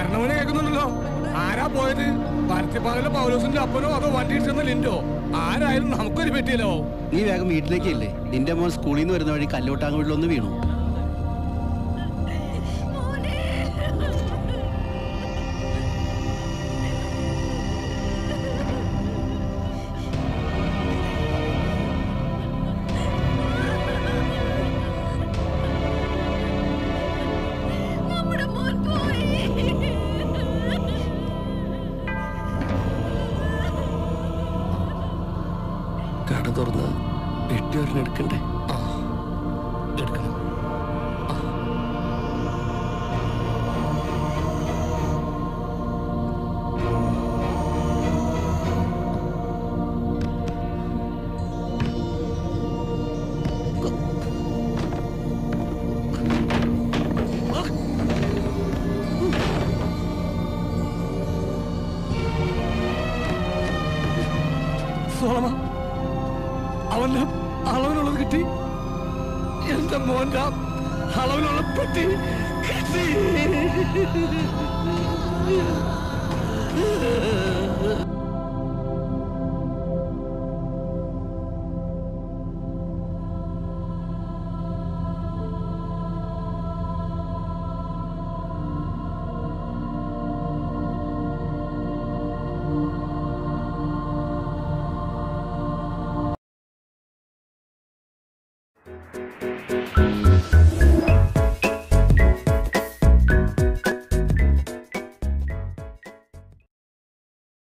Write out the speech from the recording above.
പറഞ്ഞവനെ കേൾക്കുന്നുണ്ടല്ലോ ആരാ പോയത് പരത്തിപ്പാകലെ പൗലോസിന്റെ അപ്പനോ അതോ വണ്ടി ഇടിച്ചെന്ന ലിൻഡോ ആരായാലും നമുക്കൊരു പറ്റിയല്ലോ നീ വേഗം വീട്ടിലേക്ക് ഇല്ലേ നിന്റെ മോൻ സ്കൂളിൽ നിന്ന് വരുന്ന വഴി കല്ലോട്ടാങ് വീട്ടിലൊന്ന് വീണു നമ്മുടെ മോൻ പോയി കട തുറന്ന് പെട്ടിയൊരെണ്ണം എടുക്കണ്ടേ എടുക്കണം സോളമ അവന്റെ അളവിനുള്ളത് കിട്ടി എന്റെ മോന്റെ അളവിനുള്ള പെട്ടി കിട്ടി Thank